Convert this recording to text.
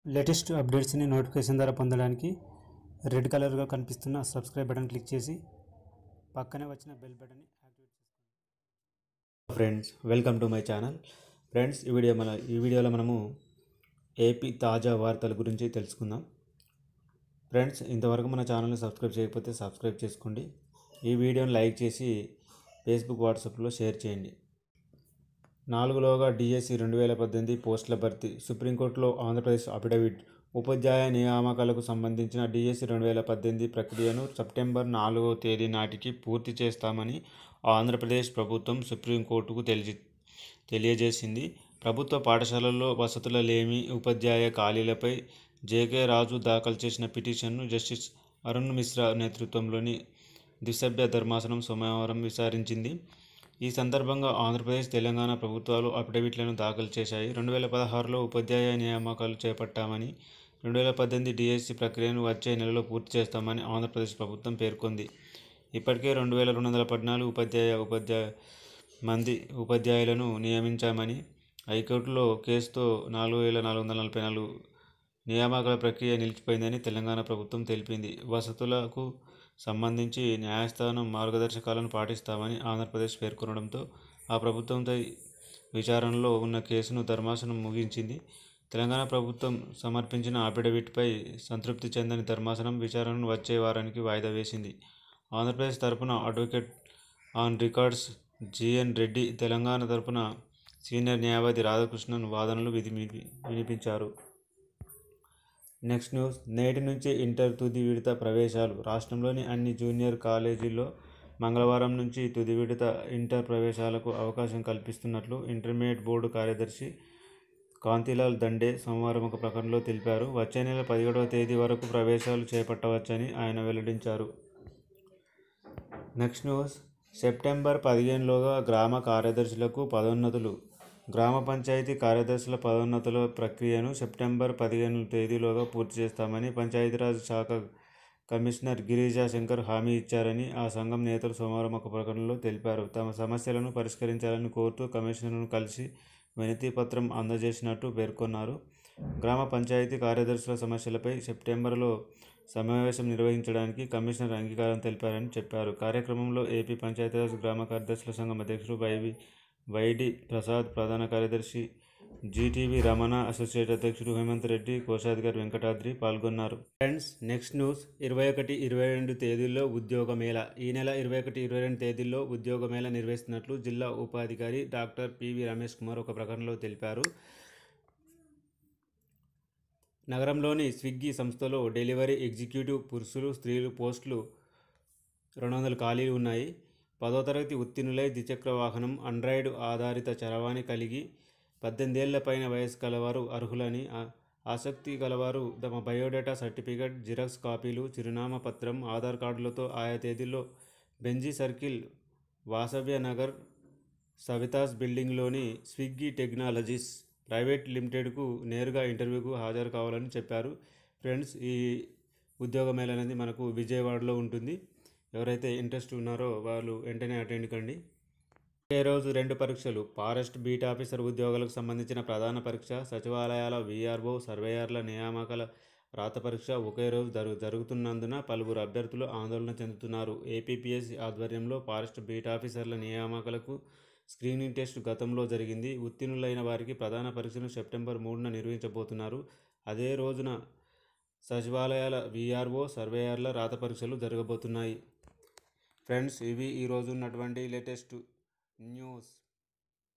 latest అప్డేట్స్ని notification ద్వారా పొందడానికి red కలర్గా కనిపిస్తున్న సబ్స్క్రైబ్ బటన్ క్లిక్ చేసి పక్కనే వచ్చిన బెల్ బటన్ని యాక్టివేట్ చేసుకోండి friends welcome to my channel friends ఈ వీడియో మన ఈ వీడియోలో మనము ఏపీ తాజా వార్తల గురించి తెలుసుకుందాం ఫ్రెండ్స్ ఇంతవరకు మన ఛానల్ని సబ్స్క్రైబ్ చేయకపోతే సబ్స్క్రైబ్ చేసుకోండి ఈ వీడియోని లైక్ చేసి ఫేస్బుక్ వాట్సాప్లో షేర్ చేయండి నాలుగులోగా డిఎస్సి రెండు వేల పద్దెనిమిది పోస్టుల భర్తీ సుప్రీంకోర్టులో ఆంధ్రప్రదేశ్ అఫిడవిట్ ఉపాధ్యాయ నియామకాలకు సంబంధించిన డిఎస్సి రెండు వేల పద్దెనిమిది ప్రక్రియను సెప్టెంబర్ నాలుగవ తేదీ నాటికి పూర్తి చేస్తామని ఆంధ్రప్రదేశ్ ప్రభుత్వం సుప్రీంకోర్టుకు తెలిసి తెలియజేసింది ప్రభుత్వ పాఠశాలల్లో వసతుల లేమి ఉపాధ్యాయ ఖాళీలపై జేకే రాజు దాఖలు చేసిన పిటిషన్ను జస్టిస్ అరుణ్ మిశ్రా నేతృత్వంలోని ద్విసభ్య ధర్మాసనం సోమవారం విచారించింది ఈ సందర్భంగా ఆంధ్రప్రదేశ్ తెలంగాణ ప్రభుత్వాలు అఫిడవిట్లను దాఖలు చేశాయి రెండు వేల పదహారులో ఉపాధ్యాయ నియామకాలు చేపట్టామని రెండు వేల పద్దెనిమిది డిఎస్సి ప్రక్రియను వచ్చే నెలలో పూర్తి చేస్తామని ఆంధ్రప్రదేశ్ ప్రభుత్వం పేర్కొంది ఇప్పటికే రెండు వేల రెండు వందల పద్నాలుగు ఉపాధ్యాయ ఉపాధ్యాయ మంది ఉపాధ్యాయులను నియమించామని హైకోర్టులో కేసుతో నాలుగు వేల నాలుగు వందల నలభై నాలుగు నియామకాల ప్రక్రియ నిలిచిపోయిందని తెలంగాణ ప్రభుత్వం తెలిపింది వసతులకు సంబంధించి న్యాయస్థానం మార్గదర్శకాలను పాటిస్తామని ఆంధ్రప్రదేశ్ పేర్కొనడంతో ఆ ప్రభుత్వంపై విచారణలో ఉన్న కేసును ధర్మాసనం ముగించింది తెలంగాణ ప్రభుత్వం సమర్పించిన అఫిడవిట్పై సంతృప్తి చెందని ధర్మాసనం విచారణను వచ్చే వారానికి వాయిదా వేసింది ఆంధ్రప్రదేశ్ తరపున advocate on records GN Reddy Telangana తరపున సీనియర్ న్యాయవాది రాధాకృష్ణన్ వాదనలు విధి వినిపించారు నెక్స్ట్ న్యూస్ నేటి నుంచి ఇంటర్ తుది విడత ప్రవేశాలు రాష్ట్రంలోని అన్ని జూనియర్ కాలేజీల్లో మంగళవారం నుంచి తుది విడత ఇంటర్ ప్రవేశాలకు అవకాశం కల్పిస్తున్నట్లు ఇంటర్మీడియట్ బోర్డు కార్యదర్శి కాంతిలాల్ దండే సోమవారం ఒక ప్రకటనలో తెలిపారు వచ్చే నెల పదిహేడవ తేదీ వరకు ప్రవేశాలు చేపట్టవచ్చని ఆయన వెల్లడించారు నెక్స్ట్ న్యూస్ సెప్టెంబర్ పదిహేనులోగా గ్రామ కార్యదర్శులకు పదోన్నతులు గ్రామ పంచాయతీ కార్యదర్శుల పదోన్నతుల ప్రక్రియను సెప్టెంబర్ పదిహేను తేదీలోగా పూర్తి చేస్తామని పంచాయతీరాజ్ శాఖ కమిషనర్ గిరిజా శంకర్ హామీ ఇచ్చారని ఆ సంఘం నేతలు సోమవారం ఒక ప్రకటనలో తెలిపారు తమ సమస్యలను పరిష్కరించాలని కోరుతూ కమిషనర్ను కలిసి వినతి పత్రం అందజేసినట్టు పేర్కొన్నారు గ్రామ పంచాయతీ కార్యదర్శుల సమస్యలపై సెప్టెంబర్లో సమావేశం నిర్వహించడానికి కమిషనర్ అంగీకారం తెలిపారని చెప్పారు కార్యక్రమంలో ఏపీ పంచాయతీరాజ్ గ్రామ కార్యదర్శుల సంఘం అధ్యక్షుడు వైవి వైడి ప్రసాద్ ప్రధాన కార్యదర్శి జీటీవీ రమణ అసోసియేట్ అధ్యక్షుడు హేమంత్ రెడ్డి కోశాధికారి వెంకటాద్రి పాల్గొన్నారు ఫ్రెండ్స్ నెక్స్ట్ న్యూస్ ఇరవై ఒకటి ఇరవై రెండు తేదీల్లో ఉద్యోగ మేళ ఈ నెల ఇరవై ఒకటి ఇరవై రెండు తేదీల్లో ఉద్యోగ మేళ నిర్వహిస్తున్నట్లు జిల్లా ఉపాధికారి డాక్టర్ పివి రమేష్ కుమార్ ఒక ప్రకటనలో తెలిపారు నగరంలోని స్విగ్గీ సంస్థలో డెలివరీ ఎగ్జిక్యూటివ్ పురుషులు స్త్రీలు పోస్టులు రెండు వందల ఖాళీలు ఉన్నాయి పదో తరగతి ఉత్తీర్ణులై ద్విచక్ర వాహనం ఆండ్రాయిడ్ ఆధారిత చరవాణి కలిగి పద్దెనిమిదేళ్ల పైన వయసు కలవారు అర్హులని ఆసక్తి గలవారు తమ బయోడేటా సర్టిఫికేట్ జిరాక్స్ కాపీలు చిరునామా పత్రం ఆధార్ కార్డులతో ఆయా తేదీల్లో బెంజీ సర్కిల్ వాసవ్య నగర్ సవితాస్ బిల్డింగ్లోని స్విగ్గీ టెక్నాలజీస్ ప్రైవేట్ లిమిటెడ్కు నేరుగా ఇంటర్వ్యూకు హాజరు కావాలని చెప్పారు ఫ్రెండ్స్ ఈ ఉద్యోగ మేళ అనేది మనకు విజయవాడలో ఉంటుంది ఎవరైతే ఇంట్రెస్ట్ ఉన్నారో వాళ్ళు వెంటనే అటెండ్ కండి ఒకే రోజు రెండు పరీక్షలు ఫారెస్ట్ బీట్ ఆఫీసర్ ఉద్యోగాలకు సంబంధించిన ప్రధాన పరీక్ష సచివాలయాల వీఆర్ఓ సర్వేయర్ల నియామకాల రాత పరీక్ష ఒకే రోజు జరు జరుగుతున్నందున పలువురు అభ్యర్థులు ఆందోళన చెందుతున్నారు ఏపీపీఎస్సీ ఆధ్వర్యంలో ఫారెస్ట్ బీట్ ఆఫీసర్ల నియామకాలకు స్క్రీనింగ్ టెస్ట్ గతంలో జరిగింది ఉత్తీర్ణులైన వారికి ప్రధాన పరీక్షను సెప్టెంబర్ మూడున నిర్వహించబోతున్నారు అదే రోజున సచివాలయాల వీఆర్ఓ సర్వేయర్ల రాత పరీక్షలు జరగబోతున్నాయి ఫ్రెండ్స్ ఇవి ఈరోజు ఉన్నటువంటి లేటెస్ట్ న్యూస్